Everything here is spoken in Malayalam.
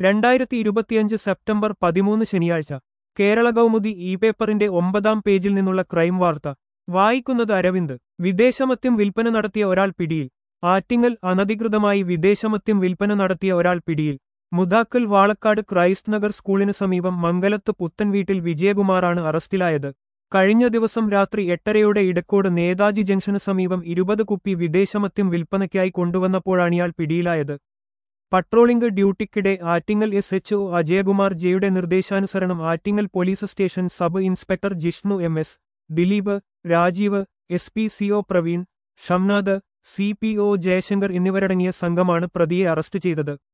രണ്ടായിരത്തി ഇരുപത്തിയഞ്ച് സെപ്റ്റംബർ പതിമൂന്ന് ശനിയാഴ്ച കേരള കൗമുദി ഇ പേപ്പറിന്റെ ഒമ്പതാം പേജിൽ നിന്നുള്ള ക്രൈം വാർത്ത വായിക്കുന്നത് അരവിന്ദ് വിദേശമദ്യം വിൽപ്പന നടത്തിയ ഒരാൾ പിടിയിൽ ആറ്റിങ്ങൽ അനധികൃതമായി വിദേശമദ്യം വിൽപ്പന നടത്തിയ ഒരാൾ പിടിയിൽ മുതാക്കൽ വാളക്കാട് ക്രൈസ്റ്റ് നഗർ സ്കൂളിന് സമീപം മംഗലത്ത് പുത്തൻ വീട്ടിൽ വിജയകുമാറാണ് അറസ്റ്റിലായത് കഴിഞ്ഞ ദിവസം രാത്രി എട്ടരയോടെ ഇടക്കോട് നേതാജി ജംഗ്ഷന് സമീപം ഇരുപത് കുപ്പി വിദേശമദ്യം വിൽപ്പനയ്ക്കായി കൊണ്ടുവന്നപ്പോഴാണ് ഇയാൾ പിടിയിലായത് പട്രോളിംഗ് ഡ്യൂട്ടിക്കിടെ Attingal S H O Ajayakumar ജെയുടെ നിർദ്ദേശാനുസരണം Attingal police station sub inspector Jishnu M S Dileep Rajeev S P C O Praveen Shamnath C P O Jayashankar എന്നിവരടങ്ങിയ സംഘമാണ് പ്രതിയെ അറസ്റ്റ് ചെയ്തത്